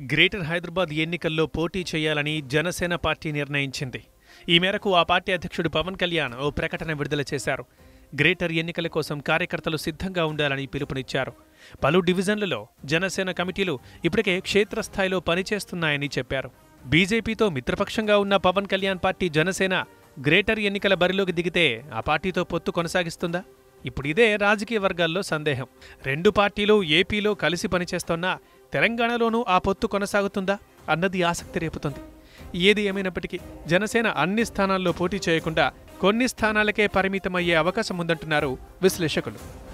greater Hyderabad ఎన్నికల్లో పోటీ చేయాలని జనసేన పార్టీ నిర్ణయించింది ఈ మేరకు ఆ పార్టీ అధ్యక్షుడు పవన్ కళ్యాణ్ ఓ ప్రకటన విడుదల చేశారు గ్రేటర్ ఎన్నికల కోసం కార్యకర్తలు సిద్ధంగా ఉండాలని పిలుపునిచ్చారు పలు డివిజన్లలో జనసేన కమిటీలు ఇప్పటికే క్షేత్రస్థాయిలో పనిచేస్తున్నాయని చెప్పారు బీజేపీతో మిత్రపక్షంగా ఉన్న పవన్ కళ్యాణ్ పార్టీ జనసేన గ్రేటర్ ఎన్నికల బరిలోకి దిగితే ఆ పార్టీతో పొత్తు కొనసాగిస్తుందా ఇప్పుడు ఇదే రాజకీయ వర్గాల్లో సందేహం రెండు పార్టీలు ఏపీలో కలిసి పనిచేస్తున్నా తెలంగాణలోనూ ఆ పొత్తు కొనసాగుతుందా అన్నది ఆసక్తి రేపుతుంది ఏది ఏమైనప్పటికీ జనసేన అన్ని స్థానాల్లో పోటీ చేయకుండా కొన్ని స్థానాలకే పరిమితమయ్యే అవకాశం ఉందంటున్నారు విశ్లేషకులు